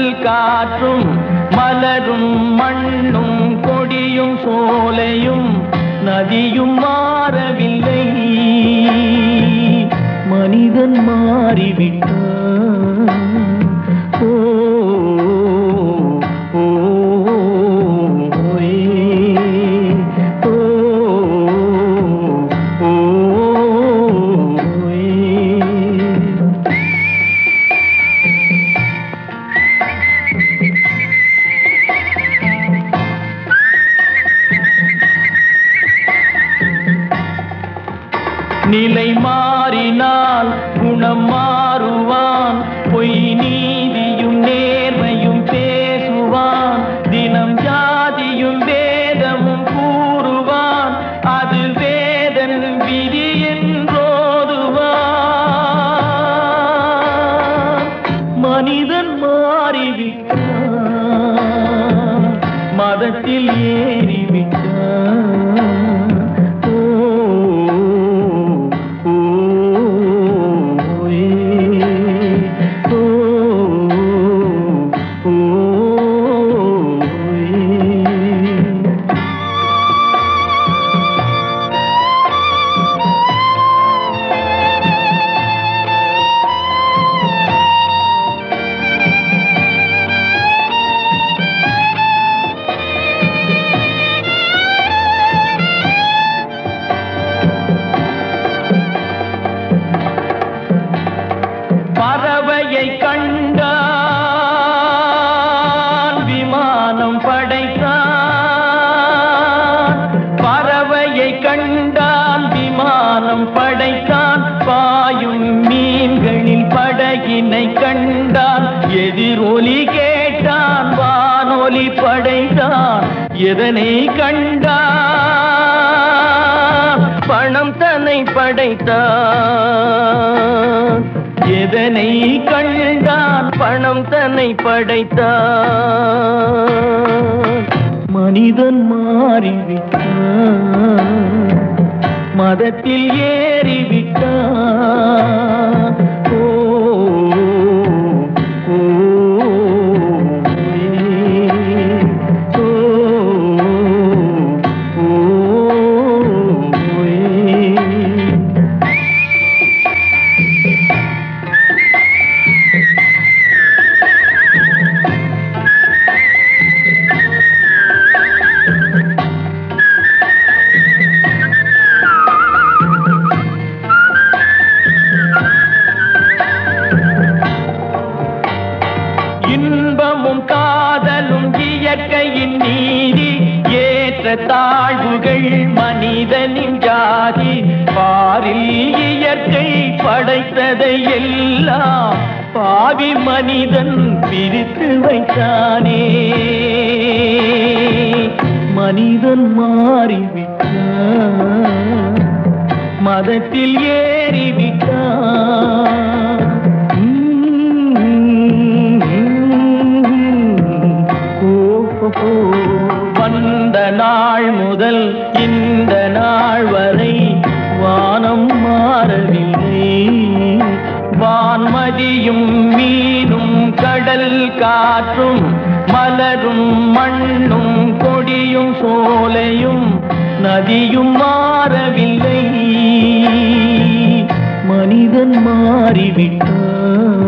காற்றும் மலரும் மண்ணும் கொடியும் சோலையும் நதியும் மாறவில்லை மனிதன் மாறிவிட்டான் ஓ ஓ ஏ, ஓ ஓ ஏ. நிலை மாறினால் குணம் மாறுவான் பொய் நீதியும் நேர்மையும் பேசுவான் தினம் ஜாதியும் வேதமும் கூறுவான் அது வேதன் விதி என்றோதுவான் மனிதன் மாறிவிட்டான் மதத்தில் ஏறிவிட்டான் ஓ ஓ ஏ, ஓ ஓ ஏ. பறவையை கண்டான் விமானம் படைத்தான் பறவையை கண்டான் விமானம் படைத்தான் பாயும் மீன்களின் படகினை கண்டான் எதிரொலி கேட்டான் வானொலி படைத்தான் எதனை கண்டான் பணம் தன்னை படைத்தான் எதனை கண்டான் பணம் தன்னை படைத்தான் மனிதன் மாறிவிட்டான் மதத்தில் ஏறிவிட்டான் ஓ ஓ ஏ, ஓ ஓ ஏ. இன்பமும் காதலும் இயற்கையின் நீதி ஏற்ற தாழ்வுகள் மனிதனின் ஜாதி பாரில் இயற்கை படைத்ததை எல்லாம் பாவி மனிதன் பிரித்து வைத்தானே மனிதன் மாறிவிட்டான் மதத்தில் ஏறிவிட்டான் ஓஹோ. வந்த நாள் முதல் இந்த நாள் வரை வானம் மாறவில்லை வான்மதியும் மீனும் கடல் காற்றும் மலரும் மண்ணும் கொடியும் சோலையும் நதியும் மாறவில்லை மனிதன் மாறிவிட்டான்